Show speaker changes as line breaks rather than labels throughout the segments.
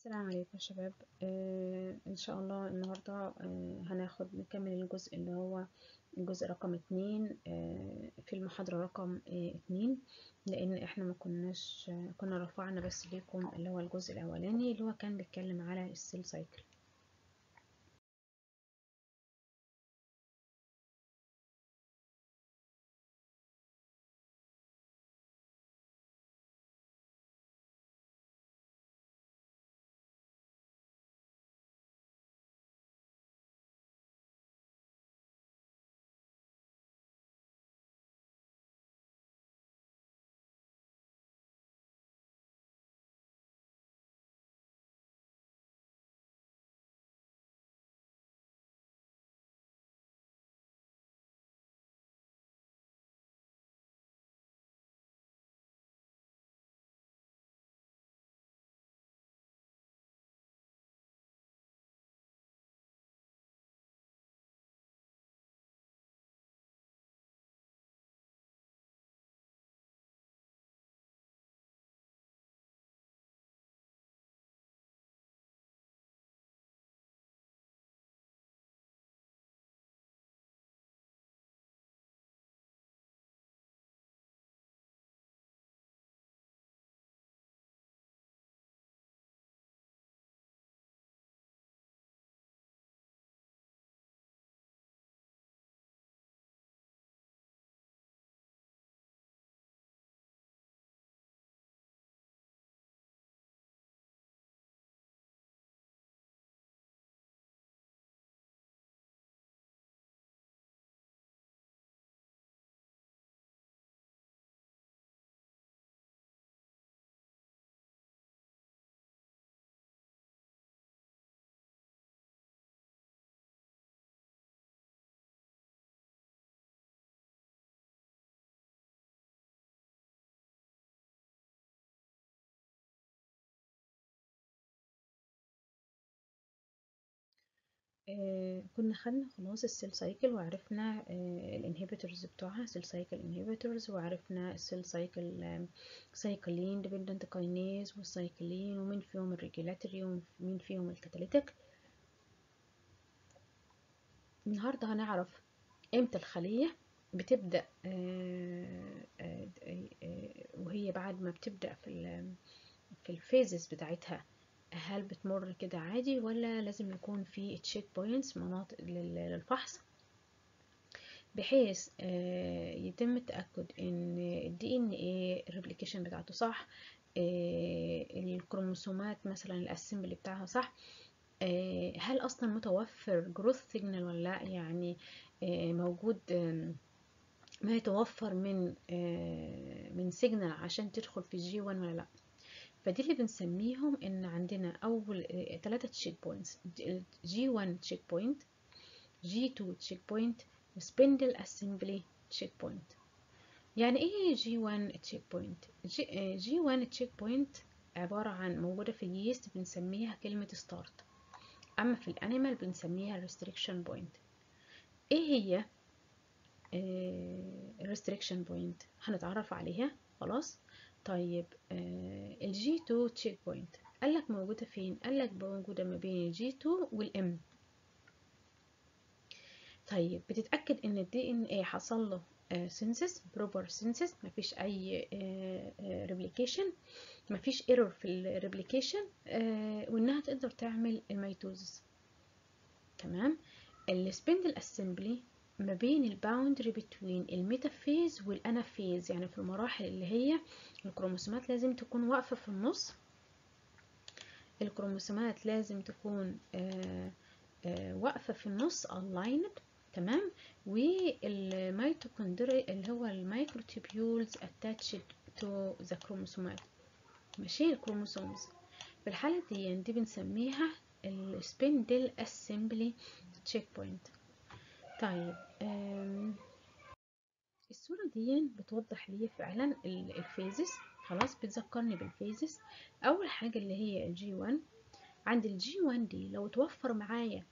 السلام عليكم يا شباب آه ان شاء الله النهاردة آه هناخد نكمل الجزء اللي هو الجزء رقم اتنين آه في المحاضرة رقم آه اتنين لان احنا ما كناش آه كنا رفعنا بس ليكم اللي هو الجزء الاولاني اللي هو كان بيتكلم على السيل سايكل آه كنا خدنا خلاص السيل سايكل وعرفنا آه الانهبيتورز بتوعها سيل سايكل انهبيتورز وعرفنا السيل سايكل سايكلين ديبندنت كاينيز والسايكلين ومين فيهم الريجولاتوري ومين فيهم الكاتاليتيك النهارده هنعرف امتى الخليه بتبدا آه وهي بعد ما بتبدا في في الفيزز بتاعتها هل بتمر كده عادي ولا لازم يكون في تشيك بوينتس مناطق للفحص بحيث يتم التأكد ان الدي ان ايه الريبليكيشن بتاعته صح الكروموسومات مثلا الاسمبلي بتاعها صح هل اصلا متوفر جروث سيجنال ولا لا يعني موجود ما يتوفر من من سيجنال عشان تدخل في جي 1 ولا لا فدي اللي بنسميهم ان عندنا اول ثلاثة تشيك بوينتس جي 1 تشيك بوينت جي 2 تشيك بوينت وسبندل اسمبلي تشيك بوينت يعني ايه جي 1 تشيك بوينت جي 1 تشيك بوينت عبارة عن موجودة في اليست بنسميها كلمة ستارت اما في الانيمال بنسميها ريستريكشن بوينت ايه هي الريستريكشن بوينت هنتعرف عليها خلاص طيب آه الجي 2 تشيك بوينت قال لك موجوده فين قال لك موجوده ما بين الجي 2 والام طيب بتتاكد ان الدي ان ايه حصل له سينسس بروبر سينسس مفيش اي ريبليكيشن مفيش ايرور في الريبليكيشن آه وانها تقدر تعمل الميتوزس تمام السبندل اسمبلي ما بين الباوندري بتوين الميتافيز والانافيز يعني في المراحل اللي هي الكروموسومات لازم تكون واقفة في النص الكروموسومات لازم تكون آآ آآ واقفة في النص aligned تمام والميتوكوندري اللي هو المايكروتوبيولز attached to the chromosomat ماشي الكروموسومز في الحالة دي دي بنسميها السبندل assembly check point طيب الصورة دي بتوضح لي فعلا الفيزز خلاص بتذكرني بالفيزز أول حاجة اللي هي الجي 1 عند الجي 1 دي لو توفر معايا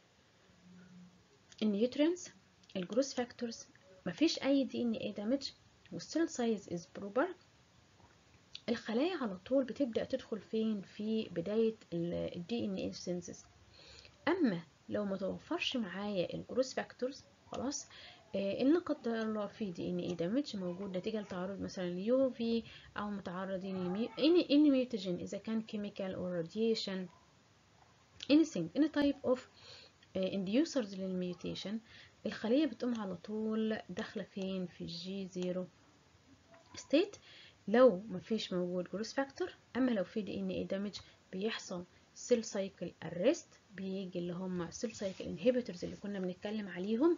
النيوترينز الجروس فاكتورز مفيش أي دي ان اي دامج والسيل سايز از بروبر الخلايا على طول بتبدأ تدخل فين في بداية الدي ان اي سينسز اما لو ما توفرش معايا الجروس فاكتورز خلاص آه ان لا قدر الله في دي ان اي دامج موجود نتيجه لتعرض مثلا ليو في او متعرضين لمي ان ان ميوتاجين اذا كان كيميكال او راديشن anything any type of uh, inducers للميوتيشن الخليه بتقوم على طول داخله فين في الجي زيرو ستيت لو مفيش موجود جروس فاكتور اما لو في دي ان اي دامج بيحصل سيل سايكل ارست بيجي اللي هم سيل سايكل انهبيتورز اللي كنا بنتكلم عليهم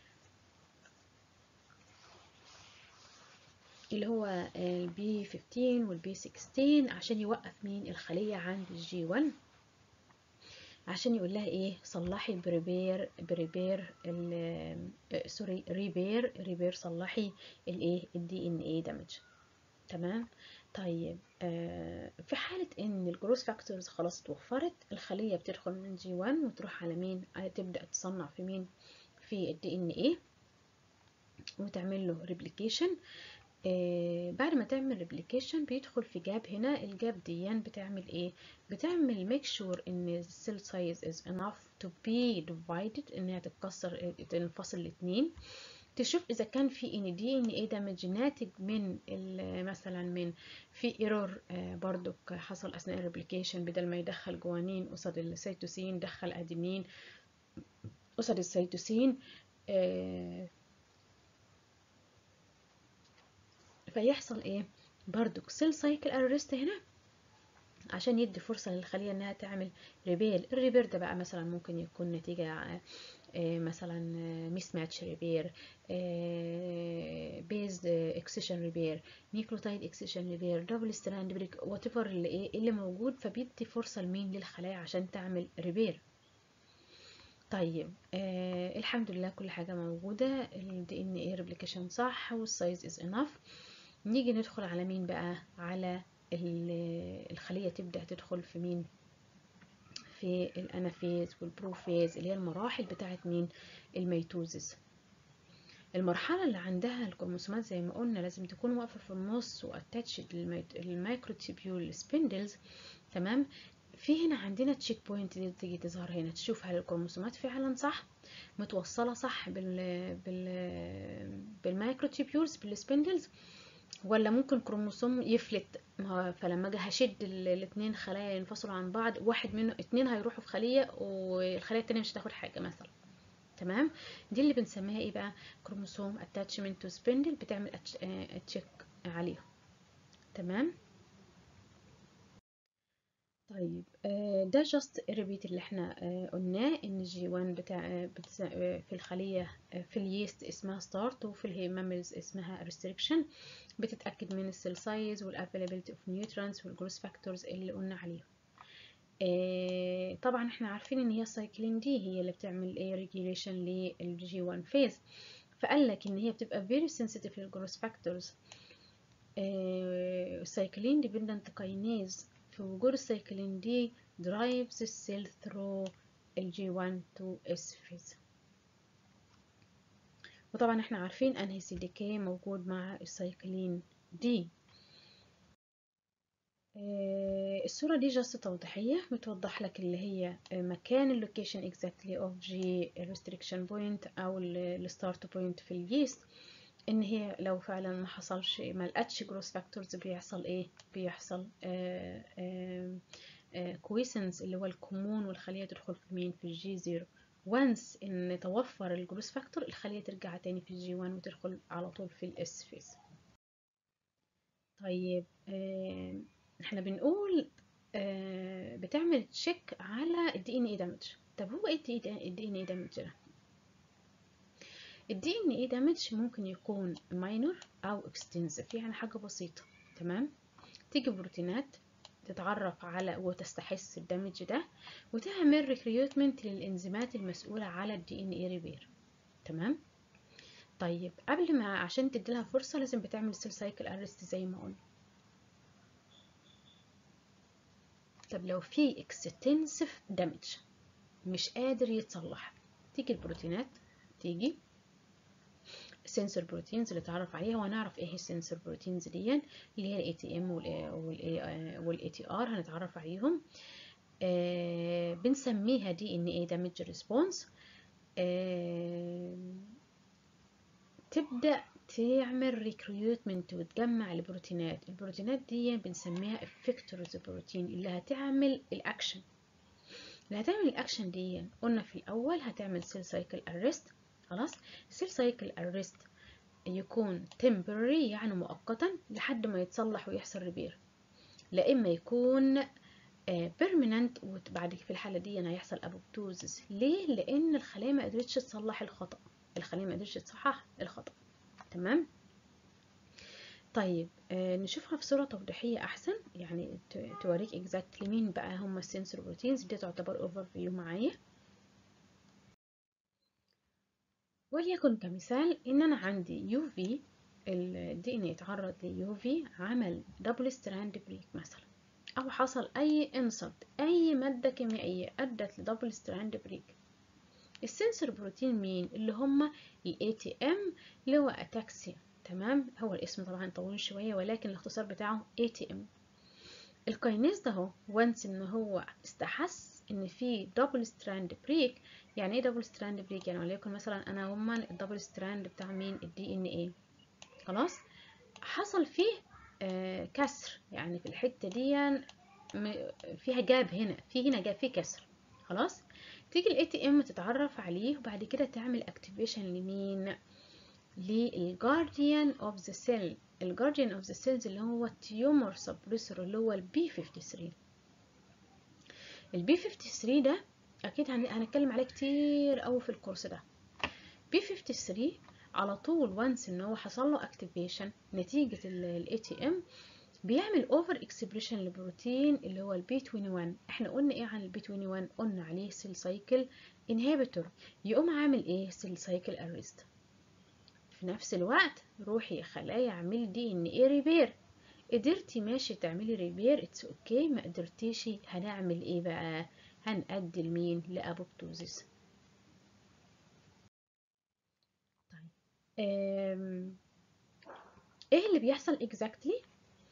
اللي هو البي 15 والبي 16 عشان يوقف مين الخلية عند الجي 1 عشان يقول لها ايه صلحي بريبير بريبير سوري ريبير ريبير صلحي الايه الدي ان اي دامج تمام طيب آه في حالة ان الجروس فاكتورز خلاص اتوفرت الخلية بتدخل من جي 1 وتروح على مين تبدأ تصنع في مين في الدي ان ايه وتعمل له ريبليكيشن آه بعد ما تعمل ريبليكيشن بيدخل في جاب هنا الجاب دي بتعمل ايه بتعمل ميك شور ان السيل سايز از enough to be divided انها تتكسر تنفصل لاتنين تشوف اذا كان في ان دي ان ايه دامج ناتج من مثلا من في ايرور آه برضو حصل اثناء الريبليكيشن بدل ما يدخل جوانين قصاد السيتوسين دخل ادينين قصاد السيتوسين آه فيحصل ايه برضو سيل سايكل ارست هنا عشان يدي فرصة للخلية انها تعمل ريبير الريبير ده بقى مثلا ممكن يكون نتيجة مثلا ميس ماتش ريبير بيزد اكسيشن ريبير نيكلوتايد اكسيشن ريبير دبل ستراند بريك وات ايفر اللي ايه اللي موجود فبيدي فرصة لمين للخلايا عشان تعمل ريبير طيب آه الحمد لله كل حاجة موجودة الدي ان ايه ريبليكيشن صح والسايز از انف نيجي ندخل على مين بقى على الخلية تبدأ تدخل في مين في الانافيز والبروفيز اللي هي المراحل بتاعت مين الميتوزس المرحلة اللي عندها الكروموسومات زي ما قلنا لازم تكون واقفة في النص واتاتشد المايكروتيبيول سبندلز تمام في هنا عندنا تشيك بوينت دي تيجي تظهر هنا تشوف هل الكروموسومات فعلا صح متوصلة صح بال بال بالمايكروتيبيولز بالسبندلز ولا ممكن كروموسوم يفلت فلما اجي هشد الاثنين خلايا ينفصلوا عن بعض واحد منه اتنين هيروحوا في خليه والخليه التانيه مش هتاخد حاجه مثلا تمام دي اللي بنسميها ايه بقى كروموسوم اتاتشمنت تو سبندل بتعمل تشيك عليهم تمام طيب ده جاست ريبيت اللي احنا قلناه ان جي 1 بتاع في الخليه في اليست اسمها ستارت وفي الهيماملز اسمها ريستريكشن بتتاكد من السيل سايز والافيلابيلتي اوف نيوترانس والجروس فاكتورز اللي قلنا عليهم طبعا احنا عارفين ان هي السايكلين دي هي اللي بتعمل ايه ريجيليشن للجي 1 فيز فقال لك ان هي بتبقى very sensitive للجروس فاكتورز سايكلين ديبندنت كاينيز في وجود السايكلين دي drives the cell through ال G1 to S phase وطبعا احنا عارفين انهي سي دي كي موجود مع السايكلين دي آه الصورة دي جاست توضيحية بتوضح لك اللي هي مكان اللوكيشن اكزاكتلي اوف جي ريستريكشن بوينت او الستارت بوينت في اليست ان هي لو فعلا ما حصلش ما لقتش جروس فاكتورز بيحصل ايه بيحصل كويسنس اللي هو الكمون والخليه تدخل في مين في الجي زيرو وانس ان توفر الجروس فاكتور الخليه ترجع تاني في الجي 1 وتدخل على طول في الاس فيز طيب آه احنا بنقول آه بتعمل تشيك على الدي ان اي دامج طب هو ايه الدي ان اي دامج ده الدي ان اي دامج ممكن يكون ماينور او اكستنسيف يعني حاجه بسيطه تمام تيجي بروتينات تتعرف على وتستحس الدمج ده وتعمل ريكريوتمنت للانزيمات المسؤوله على الدي ان اي ريبير تمام طيب قبل ما عشان تديلها فرصه لازم بتعمل سيل سايكل ارست زي ما قلنا طب لو في اكستنسيف دامج مش قادر يتصلح تيجي البروتينات تيجي سنسور بروتينز اللي اتعرف عليها وهنعرف ايه هي السنسور بروتينز دي اللي هي الاي تي ام والاي تي ار هنتعرف عليهم آه بنسميها دي ان ايه دامج ريسبونس تبدا تعمل ريكروتمنت وتجمع البروتينات البروتينات دي بنسميها افكتورز بروتين اللي هتعمل الاكشن اللي هتعمل الاكشن دي قلنا في الاول هتعمل سيل سايكل ارست خلاص السيل سايكل ارست يكون temporary يعني مؤقتا لحد ما يتصلح ويحصل ريبير لا اما يكون بيرمننت وبعد في الحاله دي هيحصل ابوبتوزس ليه لان الخلايا ما قدرتش تصلح الخطا الخلية ما قدرتش تصحح الخطأ تمام طيب آه نشوفها في صورة توضيحية أحسن يعني توريك exactly مين بقى هم السنسور بروتينز دي تعتبر اوفر فيو معايا وليكن كمثال إن أنا عندي يو في الدي ان يتعرض ليو في عمل دبل ستراند بريك مثلا أو حصل أي انسلت أي مادة كيميائية أدت لدبل ستراند بريك السنسور بروتين مين اللي هم الاي تي ام اللي هو اتاكسيا تمام هو الاسم طبعا طويل شويه ولكن الاختصار بتاعه اي تي ام الكاينيز ده هو وانس ان هو استحس ان في دبل ستراند بريك يعني ايه دبل ستراند بريك يعني وليكن مثلا انا هما الدبل ستراند بتاع مين الدي ان ايه خلاص حصل فيه آه كسر يعني في الحته دي فيها جاب هنا في هنا جاب فيه كسر خلاص تيجي الاي تي ام تتعرف عليه وبعد كده تعمل اكتيفيشن لمين للجارديان اوف ذا سيل الجارديان اوف ذا سيلز اللي هو التيومر سبريسور اللي هو البي 53 البي 53 ده اكيد هنتكلم عليه كتير قوي في الكورس ده بي 53 على طول وانس ان هو حصل له اكتيفيشن نتيجه الاي تي ام بيعمل اوفر اكسبريشن لبروتين اللي هو البي 21 احنا قلنا ايه عن البي 21 قلنا عليه سيل سايكل انهبيتور يقوم عامل ايه سيل سايكل ارست في نفس الوقت روحي يا خلايا اعملي دي ان ايه ريبير قدرتي ماشي تعملي ريبير اتس اوكي ما قدرتيش هنعمل ايه بقى هنأدي لمين لابوبتوزيس طيب ايه اللي بيحصل اكزاكتلي exactly؟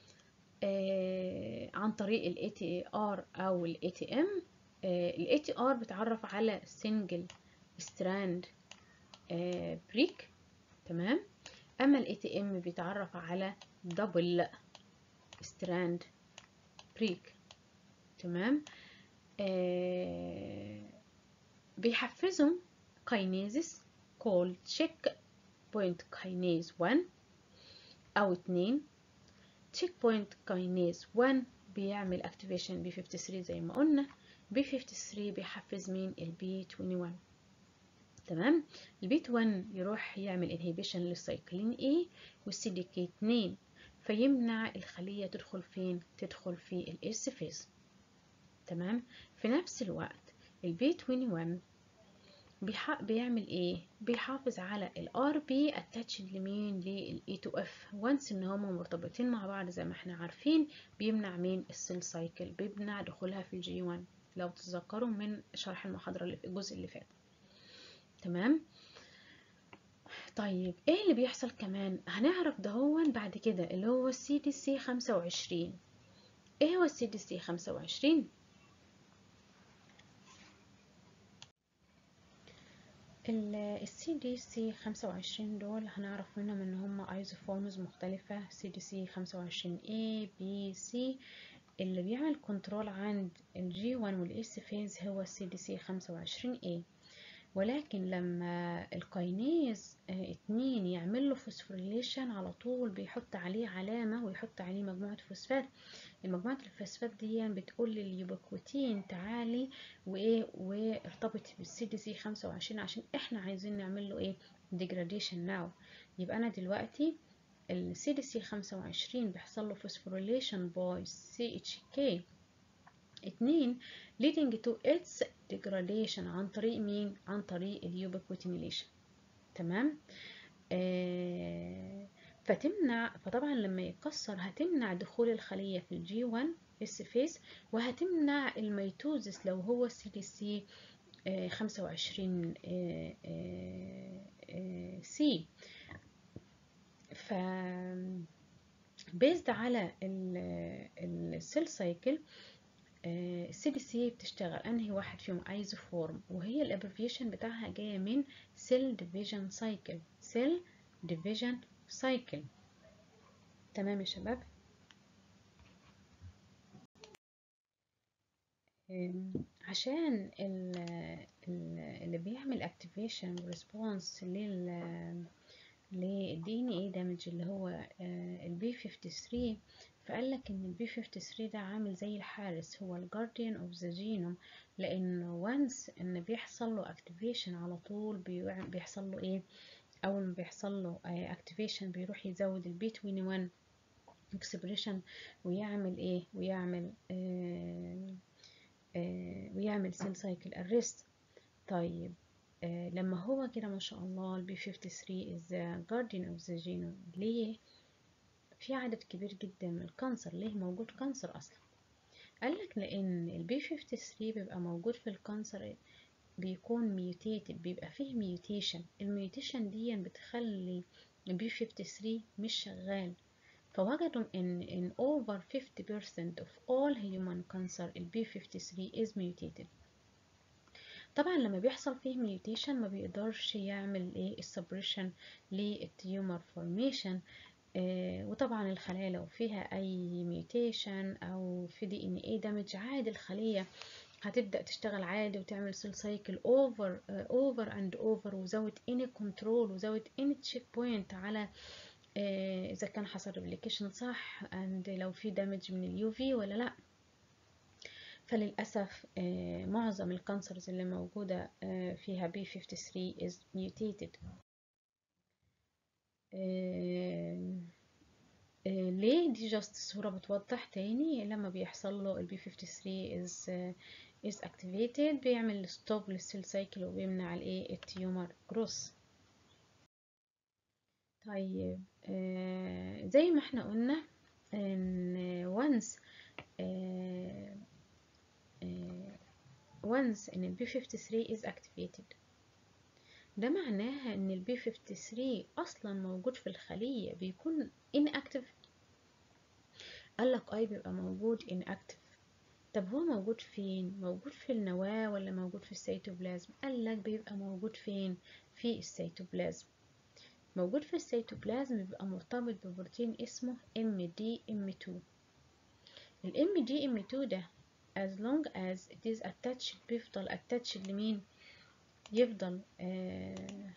آه عن طريق ال ATR أو ال ATM آه ال ATR بتعرف على single strand آه بريك تمام أما ال ATM بيتعرف على double strand بريك تمام بيحفزهم كاينيزس called check point kinase 1 أو 2 تشيك بوينت كاينيز 1 بيعمل اكتيفيشن بي 53 زي ما قلنا بي 53 بيحفز مين البي 21 تمام البي 1 يروح يعمل انهيبيشن للسايكلين اي والسي دي كي 2 فيمنع الخلية تدخل فين تدخل في الاس فيز تمام في نفس الوقت البي 21 بيح... بيعمل ايه بيحافظ على الار بي اتاتشد لمين للاي تو اف وانس ان هما مرتبطين مع بعض زي ما احنا عارفين بيمنع مين السيل سايكل بيمنع دخولها في الجي 1 لو تتذكروا من شرح المحاضره اللي في الجزء اللي فات تمام طيب ايه اللي بيحصل كمان هنعرف دهون بعد كده اللي هو السي دي سي 25 ايه هو السي دي سي 25 السي دي سي 25 دول هنعرف منهم ان هم ايزوفورمز مختلفة سي دي سي 25 A B C اللي بيعمل كنترول عند الجي 1 والاس فيز هو السي دي سي 25 A ولكن لما الكاينيز اتنين يعمل له فوسفوريليشن على طول بيحط عليه علامة ويحط عليه مجموعة فوسفات المجموعة الفوسفات دي بتقول لليوبكوتين تعالي وايه وارتبط بالسي دي سي 25 عشان احنا عايزين نعمل له ايه degradation now يبقى انا دلوقتي السي دي سي 25 بيحصل له فوسفوريليشن باي سي اتش كي اتنين leading to its degradation عن طريق مين عن طريق اليوبكوتينيليشن تمام آه فتمنع فطبعا لما يتكسر هتمنع دخول الخلية في الجي 1 اس فيس وهتمنع الميتوزس لو هو السي دي سي خمسة وعشرين سي ف بيزد على السيل سايكل السي دي سي بتشتغل انهي واحد فيهم ايزوفورم وهي الابريفيشن بتاعها جايه من سيل ديفيجن سايكل سيل ديفيجن سايكل تمام يا شباب عشان اللي بيعمل اكتيفيشن ريسبونس لل للدي ان اي دامج اللي هو البي 53 فقال لك ان البي 53 ده عامل زي الحارس هو الجارديان اوف ذا جينوم لان وانس ان بيحصل له اكتيفيشن على طول بيحصل له ايه اول ما بيحصل له اكتيفيشن بيروح يزود البي 21 اكسبريشن ويعمل ايه ويعمل آه آه ويعمل سيل سايكل ارست طيب آه لما هو كده ما شاء الله البي 53 is the guardian of the genome ليه في عدد كبير جدا من الكانسر ليه موجود كانسر اصلا قالك لان البي 53 بيبقى موجود في الكانسر بيكون ميوتيتد بيبقى فيه ميوتيشن الميوتيشن دي بتخلي البي 53 مش شغال فوجدوا ان in over 50% of all human cancer البي 53 is mutated طبعا لما بيحصل فيه ميوتيشن ما بيقدرش يعمل ايه السبريشن للتيومر فورميشن آه وطبعا الخلايا لو فيها اي ميوتيشن او في دي ان ايه دامج عادي الخليه هتبدا تشتغل عادي وتعمل سيل سايكل اوفر اوفر اند اوفر وزود اني كنترول وزود اني تشيك بوينت على آه اذا كان حصل ريبليكيشن صح اند لو في دامج من اليو في ولا لا فللأسف آه معظم الكانسرز اللي موجودة آه فيها B53 is mutated آه ليه دي جاست صورة بتوضح تاني لما بيحصل له ال B53 is is activated بيعمل ستوب للسيل سايكل وبيمنع الايه التيومر جروس طيب زي ما احنا قلنا ان once once ان ال B53 is activated ده معناها ان ال B53 اصلا موجود في الخلية بيكون inactive قالك اي بيبقى موجود inactive طب هو موجود فين موجود في النواة ولا موجود في السيتوبلازم قالك بيبقى موجود فين في السيتوبلازم موجود في السيتوبلازم بيبقى مرتبط ببروتين اسمه MDM2 ال MDM2 ده as long as it is attached بيفضل attached لمين يفضل آه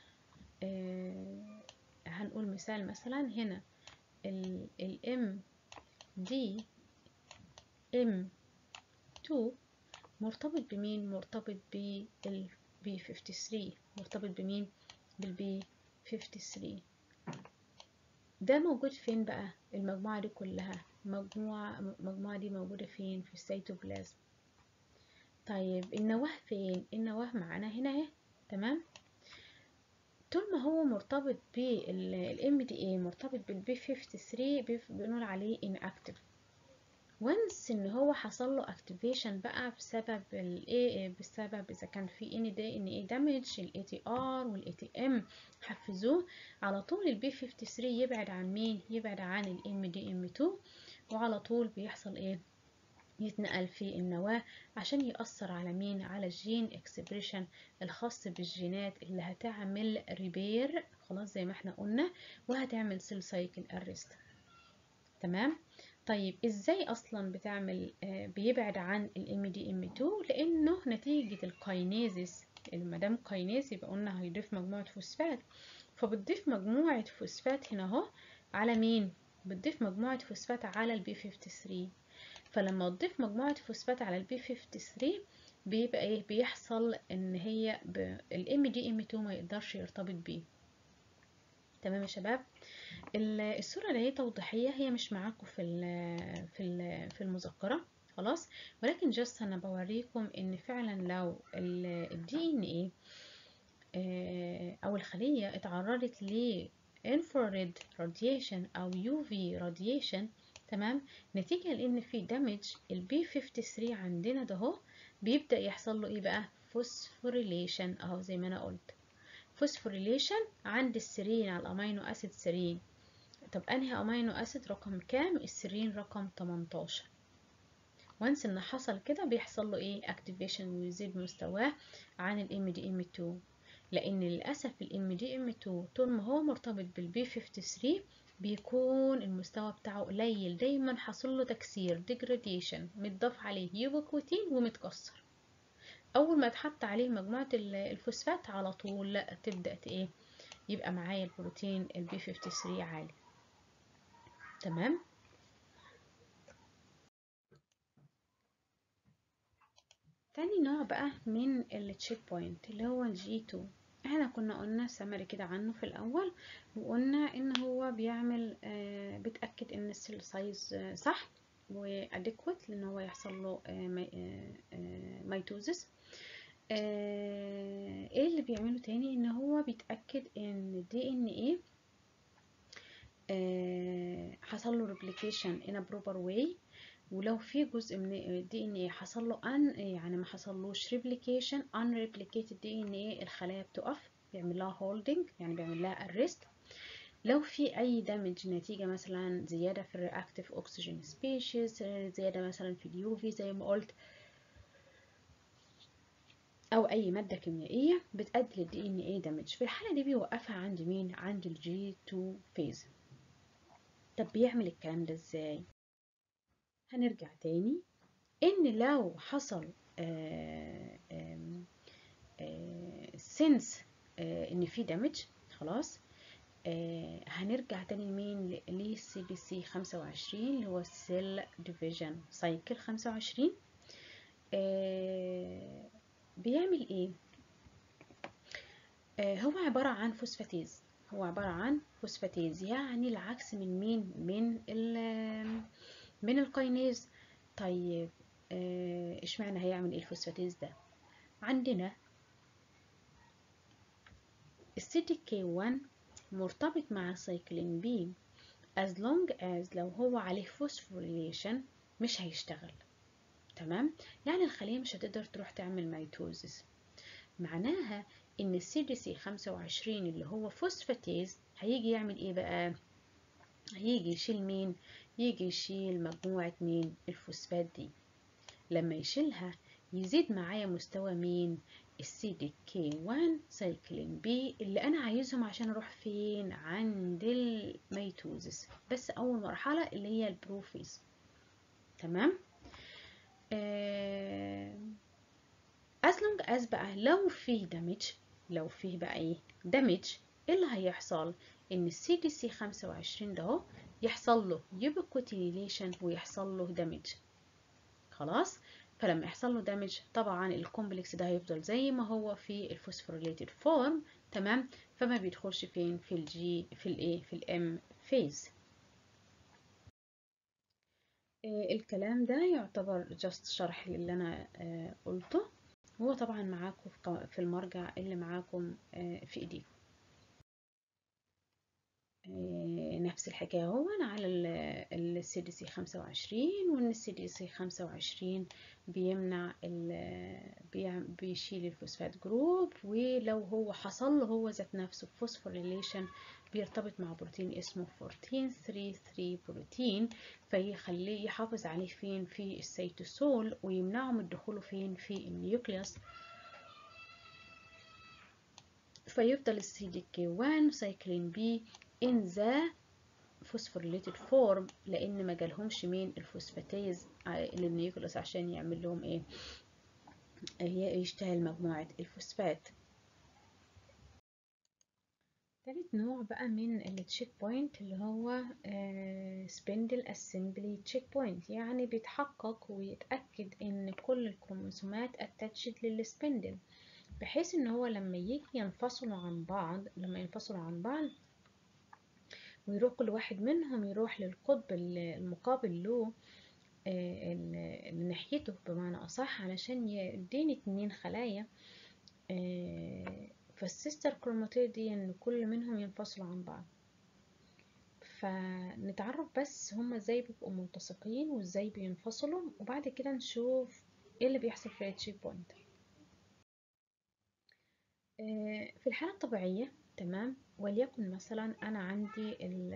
آه هنقول مثال مثلا هنا ال ال M D M 2 مرتبط بمين مرتبط بال B 53 مرتبط بمين بالبي 53 ده موجود فين بقى المجموعة دي كلها مجموعة المجموعة دي موجودة فين في السيتوبلازم طيب النواة فين النواة معانا هنا اهي تمام طول ما هو مرتبط بالام دي اي مرتبط بالبي 53 بنقول عليه inactive وانس ان هو حصل له اكتيفيشن بقى بسبب الايه بسبب اذا كان في ان دي ان اي دامج الاي تي ار والاي تي ام حفزوه على طول البي 53 يبعد عن مين يبعد عن الام دي ام 2 وعلى طول بيحصل ايه يتنقل في النواة عشان يأثر على مين على الجين اكسبريشن الخاص بالجينات اللي هتعمل ريبير خلاص زي ما احنا قلنا وهتعمل سيل سايكل ارست تمام طيب ازاي اصلا بتعمل آه بيبعد عن الام دي ام 2 لانه نتيجة الكاينيزيس المدام كاينيز يبقى قلنا هيضيف مجموعة فوسفات فبتضيف مجموعة فوسفات هنا اهو على مين بتضيف مجموعة فوسفات على البي 53 فلما تضيف مجموعة فوسفات على البي 53 بيبقى ايه بيحصل ان هي الام دي ام 2 ما يقدرش يرتبط بيه تمام يا شباب الصورة اللي هي توضيحية هي مش معاكم في ال في ال في المذكرة خلاص ولكن جست انا بوريكم ان فعلا لو الدي ان ايه او الخلية اتعرضت ل infrared radiation او UV radiation تمام نتيجة لان في دامج البي 53 عندنا ده اهو بيبدأ يحصل له ايه بقى فوسفوريليشن اهو زي ما انا قلت فوسفوريليشن عند السيرين على الامينو اسيد سيرين طب انهي امينو اسيد رقم كام السيرين رقم 18 وانس ان حصل كده بيحصل له ايه اكتيفيشن ويزيد مستواه عن الام دي ام 2 لان للاسف الام دي ام 2 طول ما هو مرتبط بالبي 53 بيكون المستوى بتاعه قليل دايما حاصل له تكسير ديجراديشن متضاف عليه يوبوكوتين ومتكسر اول ما اتحط عليه مجموعه الفوسفات على طول لا تبدا ايه يبقى معايا البروتين البي 53 عالي تمام تاني نوع بقى من التشيك بوينت اللي هو الجي 2 احنا كنا قلنا سمري كده عنه في الاول وقلنا ان هو بيعمل آه بتاكد ان السيل سايز آه صح واديكوت لان هو يحصل له آه ميتوزس ايه اللي بيعمله تاني ان هو بيتاكد ان الدي ان ايه حصل له ريبليكيشن in a proper way ولو في جزء من الدي ان ايه حصل له ان يعني ما حصلوش ريبليكيشن ان ريبليكيتد دي ان ايه الخلايا بتقف بيعمل لها هولدنج يعني بيعمل لها ارست لو في اي دامج نتيجه مثلا زياده في الرياكتيف اوكسجين سبيشيز زياده مثلا في اليوفي زي ما قلت او اي ماده كيميائيه بتؤدي للدي ان ايه دامج في الحاله دي بيوقفها عند مين عند الجي 2 فيز طب بيعمل الكلام ده ازاي هنرجع تاني ان لو حصل سنس ان في دامج خلاص آه هنرجع تاني لمين للسي بي سي 25 اللي هو السيل ديفيجن سايكل 25 آه بيعمل ايه آه هو عبارة عن فوسفاتيز هو عبارة عن فوسفاتيز يعني العكس من مين من ال من القينيز طيب اشمعنى هيعمل ايه الفوسفاتيز ده عندنا السي دي كي 1 مرتبط مع سايكلين بي as long as لو هو عليه فوسفوريليشن مش هيشتغل تمام يعني الخلية مش هتقدر تروح تعمل ميتوزس معناها ان السي دي سي 25 اللي هو فوسفاتيز هيجي يعمل ايه بقى هيجي يشيل مين يجي يشيل مجموعة مين الفوسفات دي لما يشيلها يزيد معايا مستوى مين السي دي كي 1 سايكلين بي اللي انا عايزهم عشان اروح فين عند الميتوزس بس اول مرحلة اللي هي البروفيز تمام آه as long as بقى لو فيه دامج لو فيه بقى ايه دامج ايه اللي هيحصل ان السي دي سي 25 ده اهو يحصل له يوبيكوتينيليشن ويحصل له دامج خلاص فلما يحصل له دامج طبعا الكومبلكس ده هيفضل زي ما هو في الفوسفوريليتد فورم تمام فما بيدخلش فين في الجي في الايه في الام فيز آه الكلام ده يعتبر جاست شرح للي انا آه قلته هو طبعا معاكم في المرجع اللي معاكم آه في ايديكم نفس الحكاية هو على السي دي سي خمسة وعشرين وان السي دي سي خمسة وعشرين بيمنع بيشيل الفوسفات جروب ولو هو حصل له هو ذات نفسه فوسفوريليشن بيرتبط مع بروتين اسمه 1433 بروتين فيخليه يحافظ عليه فين في السيتوسول ويمنعه من دخوله فين في النيوكليوس فيفضل السي دي كي 1 سايكلين بي in the phosphorylated form لان ما جالهمش مين الفوسفاتيز للنيوكليوس عشان يعمل لهم ايه هي يشتغل مجموعة الفوسفات تالت نوع بقى من التشيك بوينت اللي هو سبندل اسمبلي تشيك بوينت يعني بيتحقق ويتأكد ان كل الكروموسومات اتاتشد للسبندل بحيث ان هو لما يجي ينفصلوا عن بعض لما ينفصلوا عن بعض ويروح كل واحد منهم يروح للقطب المقابل له اللي ناحيته بمعنى أصح علشان يديني اتنين خلايا فالسيستر كروماتيد دي ان كل منهم ينفصلوا عن بعض فنتعرف بس هما ازاي بيبقوا ملتصقين وازاي بينفصلوا وبعد كده نشوف ايه اللي بيحصل في التشيك بوينت في الحالة الطبيعية تمام وليكن مثلا انا عندي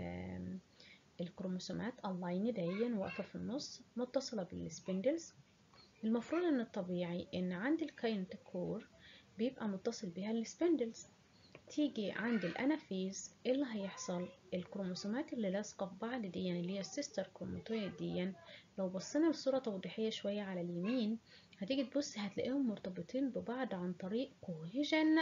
الكروموسومات اللاين دهيا واقفة في النص متصلة بالسبندلز المفروض ان الطبيعي ان عند الكاينت كور بيبقى متصل بها السبندلز تيجي عند الانافيز ايه اللي هيحصل الكروموسومات اللي لاصقه في بعض دي يعني اللي هي السيستر كروماتويد دي لو بصينا لصوره توضيحيه شويه على اليمين هتيجي تبص هتلاقيهم مرتبطين ببعض عن طريق كوهيجن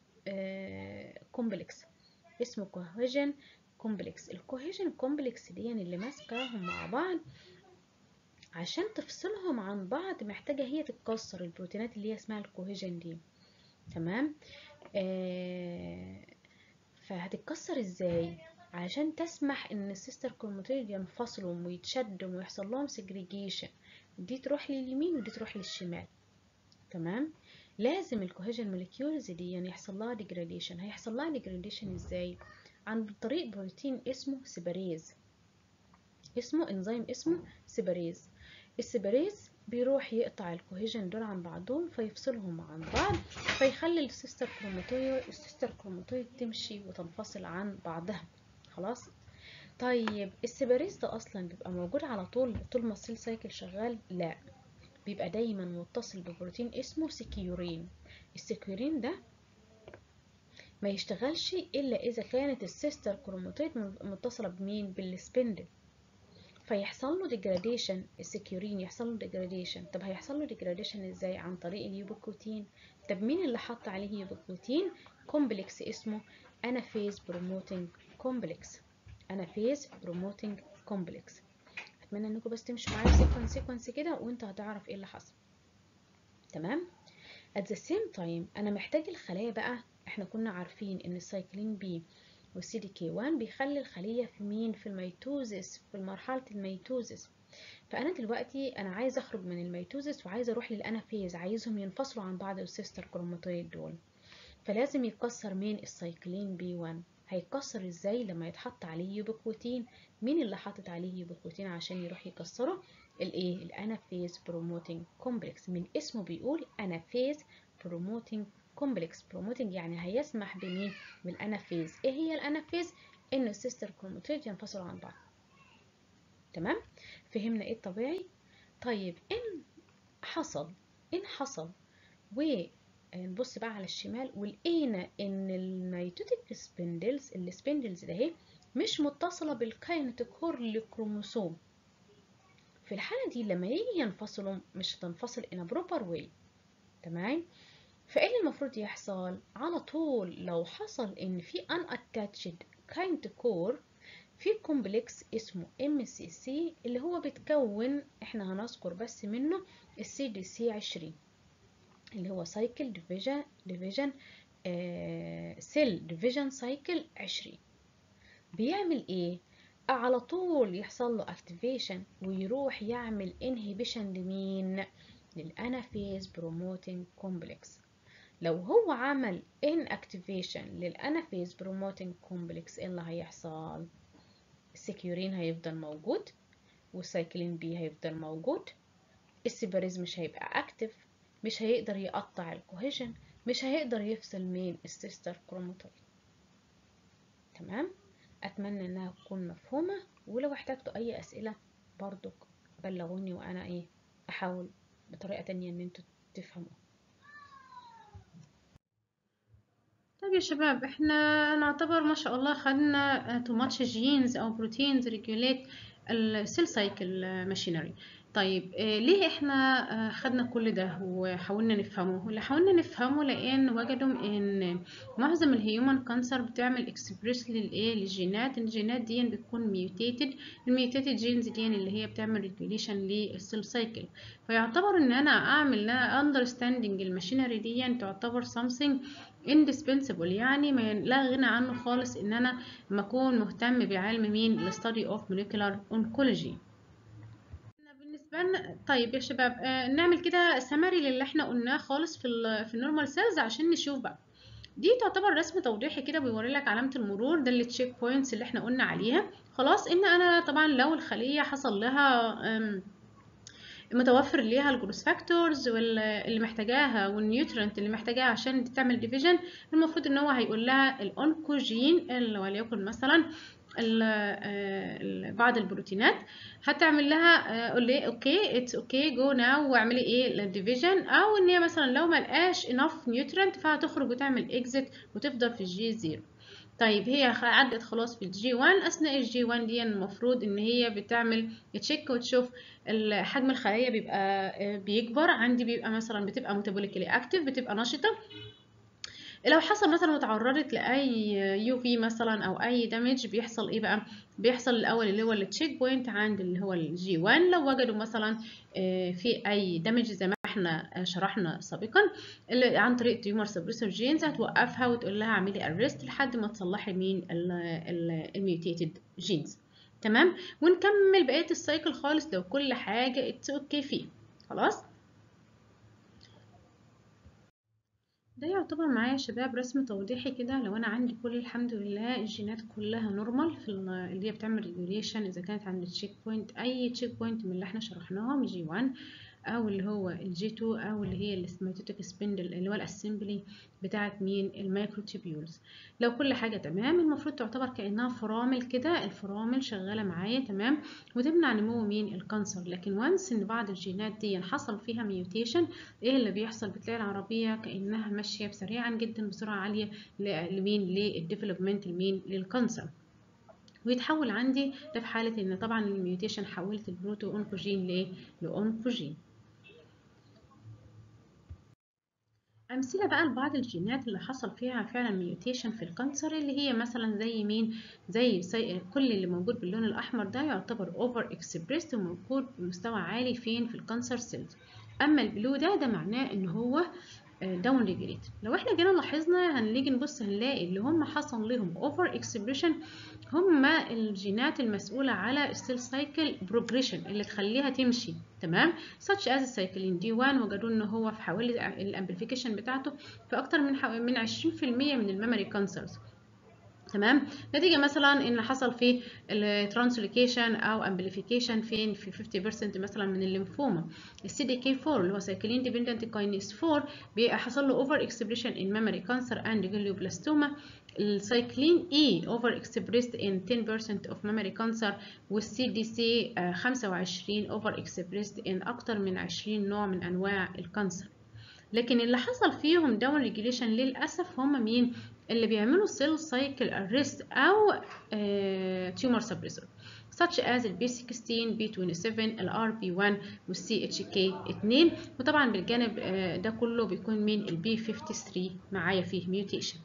آه كومبلكس اسمه كوهيجن كومبلكس الكوهيجن كومبلكس دي يعني اللي ماسكاهم مع بعض عشان تفصلهم عن بعض محتاجة هي تتكسر البروتينات اللي هي اسمها الكوهيجن دي تمام آه فهتتكسر ازاي عشان تسمح ان السيستر كروماتويد ينفصلوا ويتشدوا ويحصل لهم سيجريجيشن دي تروح لليمين ودي تروح للشمال تمام لازم الكوهيجن موليكيولز دي يعني يحصل لها ديجراديشن هيحصل لها ديجراديشن ازاي عن طريق بروتين اسمه سيباريز اسمه انزيم اسمه سيباريز السيباريز بيروح يقطع الكوهيجن دول عن بعضهم فيفصلهم عن بعض فيخلي السيستر كروماتويد السيستر كروماتويد تمشي وتنفصل عن بعضها خلاص طيب السيباريز ده اصلا بيبقى موجود على طول طول ما السيل سايكل شغال لا بيبقى دايما متصل ببروتين اسمه سكيورين السكيورين ده ما يشتغلش الا اذا كانت السيستر كروماتويد متصله بمين بالسبندل فيحصل له ديجراديشن السكيورين يحصل له ديجراديشن طب هيحصل له ديجراديشن ازاي عن طريق اليوبيكوتين طب مين اللي حط عليه يوبيكوتين كومبلكس اسمه انافيز بروموتنج كومبلكس انافيز بروموتنج كومبلكس اتمنى انكم بس تمشوا معايا سيكونس سيكونس كده وانت هتعرف ايه اللي حصل تمام at the same time انا محتاج الخلايا بقى احنا كنا عارفين ان السايكلين بي والسي دي كي 1 بيخلي الخلية في مين في الميتوزس في مرحلة الميتوزس فأنا دلوقتي أنا عايز أخرج من الميتوزس وعايز أروح للأنافيز عايزهم ينفصلوا عن بعض السيستر كروماتويد دول فلازم يتكسر مين السايكلين بي 1 هيتكسر ازاي لما يتحط عليه يوبيكوتين مين اللي حاطط عليه يوبيكوتين عشان يروح يكسره الايه الانافيز بروموتنج كومبلكس من اسمه بيقول انافيز بروموتنج كومبلكس بروموتنج يعني هيسمح بمين بالانافيز ايه هي الانافيز ان السيستر كروماتويد ينفصلوا عن بعض تمام فهمنا ايه الطبيعي طيب ان حصل ان حصل ونبص بقى على الشمال ولقينا ان الميتوتيك سبندلز السبندلز ده اهي مش متصله بالكاينتيكور للكروموسوم في الحاله دي لما يجي ينفصلوا مش هتنفصل in a proper way تمام فايه اللي المفروض يحصل على طول لو حصل ان في unattached kind core في كومبلكس اسمه MCC اللي هو بيتكون احنا هنذكر بس منه السي دي سي 20 اللي هو سايكل ديفيجن ديفيجن سيل ديفيجن سايكل 20 بيعمل ايه على طول يحصل له اكتيفيشن ويروح يعمل انهبيشن لمين للانافيز بروموتنج كومبلكس لو هو عمل inactivation للانافيز بروموتنج كومبلكس ايه اللي هيحصل السكيورين هيفضل موجود والسايكلين بي هيفضل موجود السيباريز مش هيبقى اكتف مش هيقدر يقطع الكوهيجن مش هيقدر يفصل من السيستر كروماتويد تمام اتمنى انها تكون مفهومه ولو احتجتوا اي اسئله برضو بلغوني وانا ايه احاول بطريقه تانية ان انتوا تفهموا
طيب يا شباب احنا نعتبر ما شاء الله خدنا تو ماتش جينز او بروتينز ريجوليت السيل سايكل ماشينري طيب آه ليه احنا آه خدنا كل ده وحاولنا نفهمه اللي حاولنا نفهمه لان وجدوا ان معظم الهيومن كانسر بتعمل اكسبريس للايه للجينات الجينات دي بتكون ميوتيتد الميوتيتد جينز دي اللي هي بتعمل ريجوليشن للسيل سايكل فيعتبر ان انا اعمل اندرستاندنج الماشينري دي تعتبر something indispensable يعني ما لا غنى عنه خالص ان انا ما اكون مهتم بعلم مين الستادي اوف موليكولار اونكولوجي بالنسبه لنا طيب يا شباب آه نعمل كده سمري للي احنا قلناه خالص في ال في النورمال سيلز عشان نشوف بقى دي تعتبر رسم توضيحي كده بيوري لك علامه المرور ده التشيك بوينتس اللي احنا قلنا عليها خلاص ان انا طبعا لو الخليه حصل لها متوفر ليها الجروس فاكتورز واللي محتاجاها والنيوترنت اللي محتاجاها عشان تعمل ديفيجن المفروض ان هو هيقول لها الاونكوجين اللي وليكن مثلا ال ال بعض البروتينات هتعمل لها قول لي اوكي اتس اوكي جو ناو واعملي ايه الديفيجن او ان هي مثلا لو ما لقاش انف نيوترنت فهتخرج وتعمل اكزيت وتفضل في الجي زيرو طيب هي عدت خلاص في الجي 1 اثناء الجي 1 دي المفروض ان هي بتعمل تشيك وتشوف حجم الخلايا بيبقى بيكبر عندي بيبقى مثلا بتبقى ميتابوليكلي اكتف بتبقى نشطه لو حصل مثلا وتعرضت لاي يو في مثلا او اي دامج بيحصل ايه بقى بيحصل الاول اللي هو التشيك بوينت عند اللي هو الجي 1 لو وجدوا مثلا في اي دامج زي ما احنا شرحنا سابقا اللي عن طريق تيومر سبريسور جينز هتوقفها وتقول لها اعملي ارست لحد ما تصلحي مين الميوتيتد جينز تمام ونكمل بقيه السايكل خالص لو كل حاجه اتس اوكي فيه خلاص ده يعتبر معايا يا شباب رسم توضيحي كده لو انا عندي كل الحمد لله الجينات كلها نورمال في اللي هي بتعمل ريجوليشن اذا كانت عند التشيك بوينت اي تشيك بوينت من اللي احنا شرحناهم جي 1 او اللي هو الجي 2 او اللي هي السماتوتيك سبندل اللي هو الاسمبلي بتاعه مين المايكروتيبيولز لو كل حاجه تمام المفروض تعتبر كانها فرامل كده الفرامل شغاله معايا تمام وتمنع نمو مين الكانسر لكن وانس ان بعض الجينات دي حصل فيها ميوتيشن ايه اللي بيحصل بتلاقي العربيه كانها ماشيه بسريعا جدا بسرعه عاليه لمين للديفلوبمنت لمين للكانسر ويتحول عندي ده في حاله ان طبعا الميوتيشن حولت البروتو اونكوجين لايه لاونكوجين أمثلة بقى لبعض الجينات اللي حصل فيها فعلا ميوتيشن في الكانسر اللي هي مثلا زي مين زي, زي كل اللي موجود باللون الأحمر ده يعتبر اوفر اكسبريست وموجود بمستوى عالي فين في الكانسر سيلز أما البلو ده ده معناه إن هو داون ريجوليت لو احنا جينا لاحظنا هنيجي نبص هنلاقي اللي هم حصل لهم اوفر اكسبريشن هم الجينات المسؤولة على السيل سايكل بروجريشن اللي تخليها تمشي تمام such as السايكلين دي 1 وجدوا ان هو في حوالي الامبليفيكيشن بتاعته في اكتر من حو... من 20% من الميموري كانسرز تمام نتيجه مثلا ان حصل في الترانسلوكيشن او امبليفيكيشن فين في 50% مثلا من الليمفوما السي دي كي 4 اللي هو سايكلين ديبندنت كاينيز 4 حصل له اوفر اكسبريشن ان ميموري كانسر اند جليوبلاستوما السايكلين اي اوفر اكسبريسد ان 10% of memory cancer والسي دي سي 25 اوفر اكسبريسد ان اكتر من 20 نوع من انواع الكانسر لكن اللي حصل فيهم داون ريجوليشن للاسف هم مين اللي بيعملوا سيل سايكل ارست او تيومر سبريسور such as ال B16, B27, ال RB1 وال CHK2 وطبعا بالجانب ده كله بيكون مين ال B53 معايا فيه ميوتيشن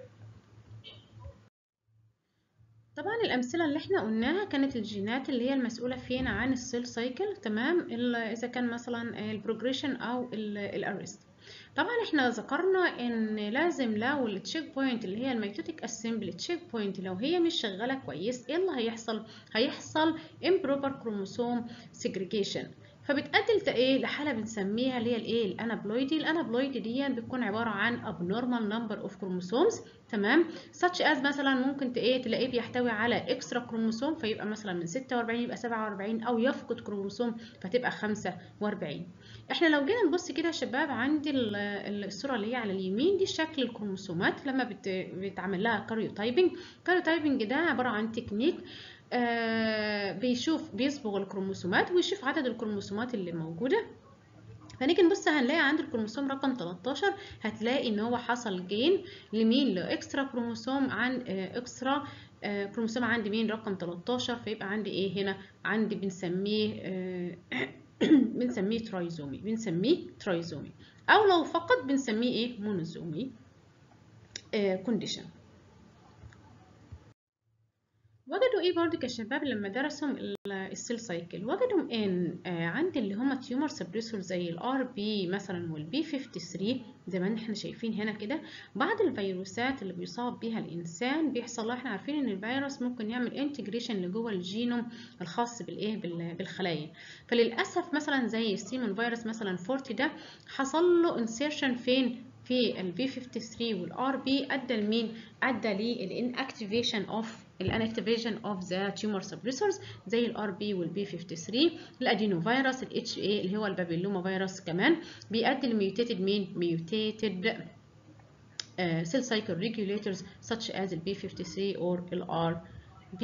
طبعا الأمثلة اللي احنا قلناها كانت الجينات اللي هي المسؤولة فينا عن السيل سايكل تمام إذا كان مثلا البروجريشن أو الأرست طبعا احنا ذكرنا ان لازم لو التشيك بوينت اللي هي الميتوتيك اسمبلي تشيك بوينت لو هي مش شغاله كويس ايه اللي هيحصل هيحصل improper chromosome segregation فبتؤدي ايه لحاله بنسميها اللي هي الايه الانابلويدي الانابلويدي دي بتكون عباره عن abnormal number of chromosomes تمام such as مثلا ممكن ايه تلاقيه بيحتوي على اكسترا كروموسوم فيبقى مثلا من 46 يبقى 47 او يفقد كروموسوم فتبقى 45 احنا لو جينا نبص كده يا شباب عندي الصوره اللي هي على اليمين دي شكل الكروموسومات لما بت... بيتعمل لها كاريوتايبنج كاريوتايبنج ده عباره عن تكنيك آه بيشوف بيصبغ الكروموسومات ويشوف عدد الكروموسومات اللي موجوده فنيجي نبص هنلاقي عند الكروموسوم رقم 13 هتلاقي ان هو حصل جين لمين لاكسترا كروموسوم عن اكسترا كروموسوم عند مين رقم 13 فيبقى عندي ايه هنا عندي بنسميه بنسميه ترايزومي بنسميه ترايزومي او لو فقط بنسميه ايه مونوزومي كونديشن وجدوا ايه برضو كشباب لما درسوا السيل سايكل وجدوا ان عند اللي هم تيومر سبريسور زي الار بي مثلا والبي 53 زي ما احنا شايفين هنا كده بعض الفيروسات اللي بيصاب بيها الانسان بيحصل لها احنا عارفين ان الفيروس ممكن يعمل انتجريشن لجوه الجينوم الخاص بالايه بالخلايا فللاسف مثلا زي السيمون فيروس مثلا 40 ده حصل له انسيرشن فين في ال B53 وال RB ادى لمين ادى للانكتيفيشن اوف الانكتيفيشن اوف ذا تيومر سبريسورز زي ال RB وال B53 الادينو فيروس ال HA اللي هو البابيلوما فيروس كمان بيؤدي لميوتيتد مين ميوتيتد uh, cell cycle regulators such as ال B53 or ال RB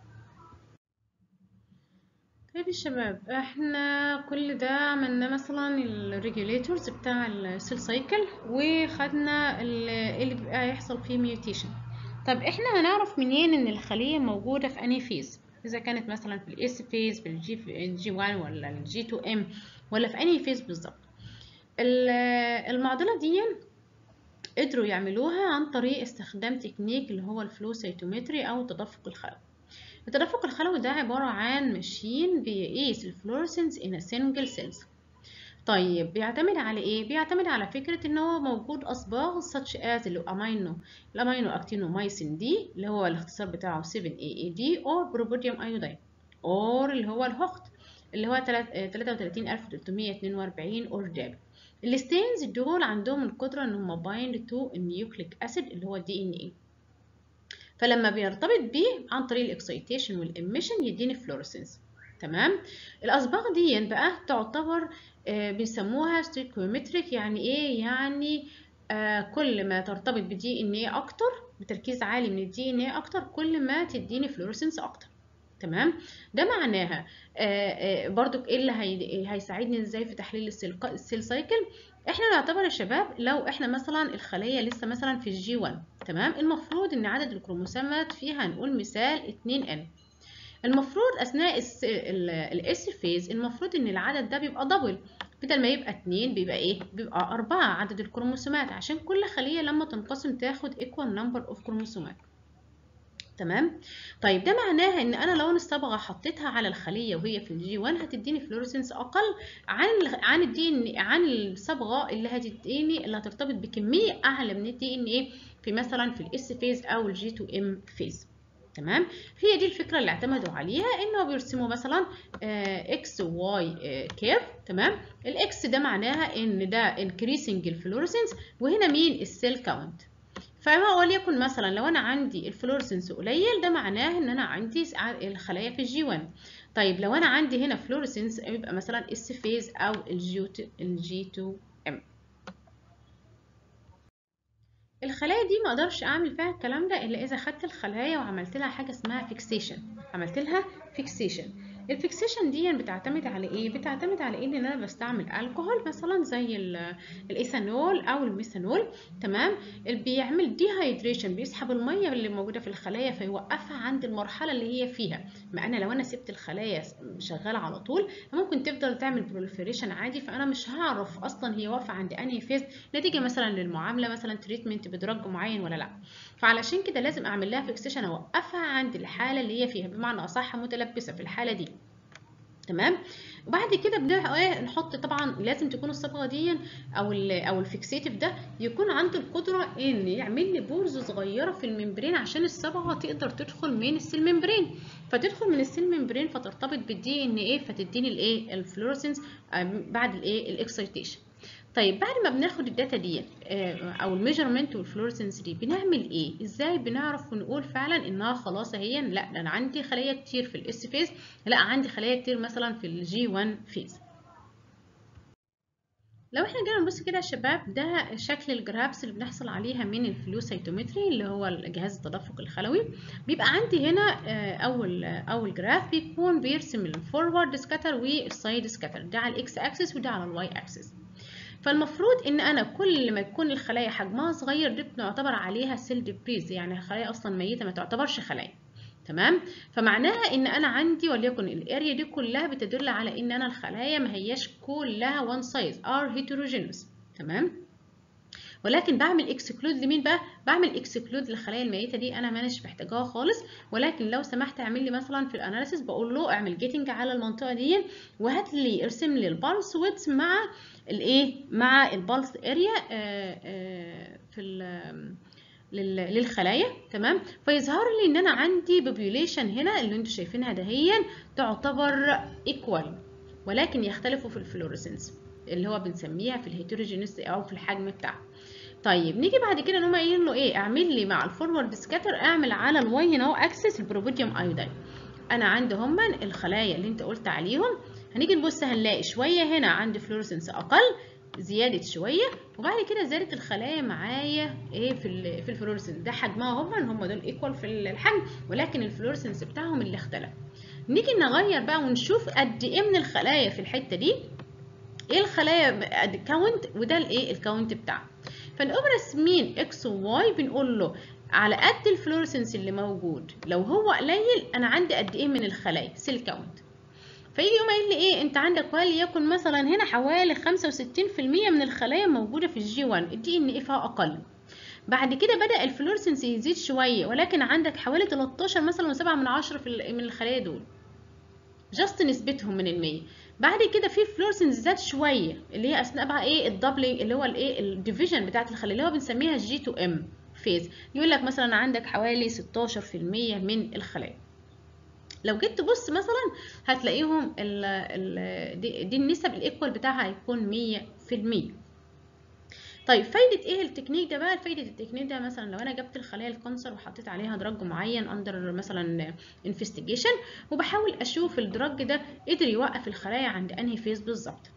طيب يا شباب احنا كل ده عملنا مثلا الريجوليتورز بتاع السيل سايكل وخدنا اللي بيبقى هيحصل فيه ميوتيشن طب احنا هنعرف منين ان الخلية موجودة في انهي فيز اذا كانت مثلا في الاس فيز في الجي جي 1 ولا الجي 2 ام ولا في انهي فيز بالظبط المعضلة دي قدروا يعملوها عن طريق استخدام تكنيك اللي هو الفلو سيتومتري او التدفق الخلوي التدفق الخلوي ده عبارة عن ماشين بيقيس الفلورسنس in a single cells طيب بيعتمد على ايه؟ بيعتمد على فكرة ان هو موجود اصباغ such as الامينو الامينو اكتينومايسين دي اللي هو الاختصار بتاعه 7AAD or بروبوديوم ايودين or اللي هو الهوخت اللي هو 33342 اور داب الستينز دول عندهم القدرة ان هم بايند تو النيوكليك اسيد اللي هو الدي ان ايه فلما بيرتبط بيه عن طريق الاكسيتيشن والاميشن يديني فلورسنس تمام الاصباغ دي بقى تعتبر آه بيسموها ستيكومتريك يعني ايه يعني آه كل ما ترتبط بدي ان ايه اكتر بتركيز عالي من الدي ان ايه اكتر كل ما تديني فلورسنس اكتر تمام ده معناها آه برضو ايه اللي هي... هيساعدني ازاي في تحليل السيل, السيل سايكل احنا نعتبر يا شباب لو احنا مثلا الخليه لسه مثلا في الجي 1 تمام المفروض ان عدد الكروموسومات فيها هنقول مثال 2 ان المفروض اثناء الاس فيز المفروض ان العدد ده بيبقى دبل بدل ما يبقى 2 بيبقى ايه بيبقى 4 عدد الكروموسومات عشان كل خليه لما تنقسم تاخد ايكوال نمبر اوف كروموسومات تمام طيب ده معناها ان انا لو الصبغه حطيتها على الخليه وهي في الجي 1 هتديني فلورسنس اقل عن ال عن الدي ان عن الصبغه اللي هتديني اللي هترتبط بكميه اعلى من الدي ان ايه في مثلا في الاس فيز او الجي 2 ام فيز تمام هي دي الفكره اللي اعتمدوا عليها انه بيرسموا مثلا اكس وواي كيرف تمام الاكس ده معناها ان ده انكريسنج الفلورسنس وهنا مين السيل كاونت فما وليكن مثلا لو انا عندي الفلورسنس قليل ده معناه ان انا عندي الخلايا في الجي 1 طيب لو انا عندي هنا فلورسنس يبقى مثلا اس فيز او الجي الجي 2 ام الخلايا دي ما اقدرش اعمل فيها الكلام ده الا اذا خدت الخلايا وعملت لها حاجه اسمها فيكسيشن عملت لها فيكسيشن الفيكسيشن دي بتعتمد على ايه بتعتمد على ان انا بستعمل الكحول مثلا زي الايثانول او الميثانول تمام اللي بيعمل ديهايدريشن بيسحب الميه اللي موجوده في الخلايا فيوقفها عند المرحله اللي هي فيها ما انا لو انا سبت الخلايا شغاله على طول ممكن تفضل تعمل بروليفريشن عادي فانا مش هعرف اصلا هي واقفه عند انهي فيز نتيجه مثلا للمعامله مثلا تريتمنت بدرج معين ولا لا فعلشان كده لازم اعمل لها فيكسيشن اوقفها عند الحاله اللي هي فيها بمعنى اصح متلبسه في الحاله دي تمام وبعد كده بنبدا نحط طبعا لازم تكون الصبغه دي او ال او الفيكسيتيف ده يكون عنده القدره ان يعمل لي بورز صغيره في الممبرين عشان الصبغه تقدر تدخل من السيل ممبرين فتدخل من السيل ممبرين فترتبط بالدي ان ايه فتديني الايه الفلورسنس بعد الايه الاكسيتيشن طيب بعد ما بناخد الداتا دي او الميجرمنت والفلورسنس دي بنعمل ايه ازاي بنعرف ونقول فعلا انها خلاص اهي لا ده انا عندي خلايا كتير في الاس فيز لا عندي خلايا كتير مثلا في الجي 1 فيز لو احنا جينا نبص كده يا شباب ده شكل الجرابس اللي بنحصل عليها من الفلو سيتومتري اللي هو جهاز التدفق الخلوي بيبقى عندي هنا اول اول جراف بيكون بيرسم الفورورد سكاتر والسايد سكاتر ده على الاكس اكسس وده على الواي اكسس فالمفروض ان انا كل ما يكون الخلايا حجمها صغير دي بنعتبر عليها سيل ديبريز يعني خلايا اصلا ميته ما تعتبرش خلايا تمام فمعناها ان انا عندي وليكن الاريا دي كلها بتدل على ان انا الخلايا ما هياش كلها وان سايز ار هيتروجينوس تمام ولكن بعمل اكسكلود لمين بقى بعمل اكسكلود للخلايا الميته دي انا مانيش محتاجاها خالص ولكن لو سمحت اعمل لي مثلا في الاناليسيس بقول له اعمل جيتنج على المنطقه دي وهات لي ارسم لي البالس ويدث مع الايه مع البالس اريا في للخلايا تمام فيظهر لي ان انا عندي بوبيوليشن هنا اللي انتوا شايفينها دهيا تعتبر ايكوال ولكن يختلفوا في الفلوريسنس اللي هو بنسميها في الهيتروجينيس او في الحجم بتاعها طيب نيجي بعد كده ان هم قايلين له ايه اعمل لي مع الفورورد سكاتر اعمل على الواي هنا اهو اكسس البروبوديوم ايوداين انا عندي هما الخلايا اللي انت قلت عليهم هنيجي نبص هنلاقي شويه هنا عندي فلورسنس اقل زياده شويه وبعد كده زادت الخلايا معايا ايه في ال في الفلورسنس ده حجمها هما ان هما دول ايكوال في الحجم ولكن الفلورسنس بتاعهم اللي اختلف نيجي نغير بقى ونشوف قد ايه من الخلايا في الحته دي ايه الخلايا كاونت وده الايه الكاونت بتاعها فنقوم راسمين اكس وواي بنقول له على قد الفلورسنس اللي موجود لو هو قليل انا عندي قد ايه من الخلايا سيل كاونت فيجي يقوم قايل لي ايه انت عندك وليكن مثلا هنا حوالي 65% من الخلايا موجوده في الجي 1 الدي ان ايه فيها اقل بعد كده بدا الفلورسنس يزيد شويه ولكن عندك حوالي 13 مثلا و7 من 10 من الخلايا دول جاست نسبتهم من المية بعد كده في فلورسنس زاد شويه اللي هي اثناء بقى ايه الدبلنج اللي هو الايه الديفيجن بتاعت الخلايا اللي هو بنسميها جي 2 ام فيز يقول لك مثلا عندك حوالي 16% من الخلايا لو جيت تبص مثلا هتلاقيهم ال ال دي, دي النسب الايكوال بتاعها هيكون 100% طيب فايدة ايه التكنيك ده بقى فايدة التكنيك ده مثلا لو انا جبت الخلايا الكانسر وحطيت عليها دراج معين اندر مثلا انفستيجيشن وبحاول اشوف الدراج ده قدر يوقف الخلايا عند انهي فيز بالظبط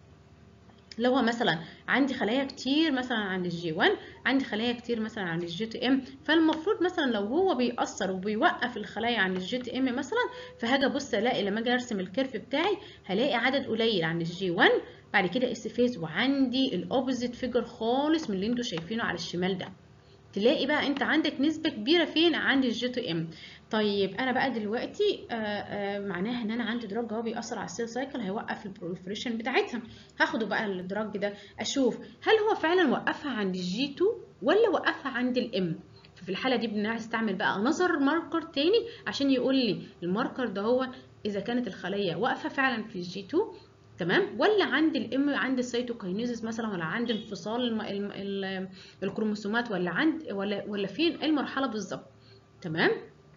لو هو مثلا عندي خلايا كتير مثلا عند الجي 1 عندي خلايا كتير مثلا عند الجي تي ام فالمفروض مثلا لو هو بيأثر وبيوقف الخلايا عند الجي تي ام مثلا فهاجي ابص الاقي لما اجي ارسم الكيرف بتاعي هلاقي عدد قليل عند الجي 1 بعد كده اس فيز وعندي الاوبوزيت فيجر خالص من اللي انتوا شايفينه على الشمال ده تلاقي بقى انت عندك نسبة كبيرة فين عند الجي تي ام طيب انا بقى دلوقتي آآ آآ معناها ان انا عندي دراج هو بيأثر على السيل سايكل هيوقف البروليفريشن بتاعتها هاخده بقى الدراج ده اشوف هل هو فعلا وقفها عند الجي 2 ولا وقفها عند الام ففي الحالة دي بنستعمل بقى نظر ماركر تاني عشان يقول لي الماركر ده هو اذا كانت الخلية واقفة فعلا في الجي 2 تمام ولا عند الام عند السيتوكاينيزيس مثلا ولا عند انفصال الم... ال... ال... الكروموسومات ولا عند ولا ولا فين المرحله بالظبط تمام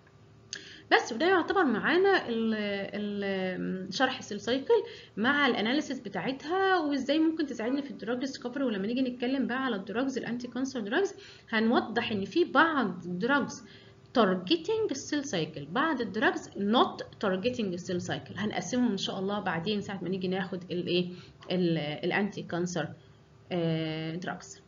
بس وده يعتبر معانا ال... ال... شرح السيل سايكل مع الاناليسيس بتاعتها وازاي ممكن تساعدنا في الدراج ديسكفري ولما نيجي نتكلم بقى على الدراجز الانتي كانسر دراجز هنوضح ان في بعض الدراجز targeting السيل سايكل بعد الدراجز not targeting السيل سايكل هنقسمهم ان شاء الله بعدين ساعه ما نيجي ناخد الايه الانتي كانسر دراجز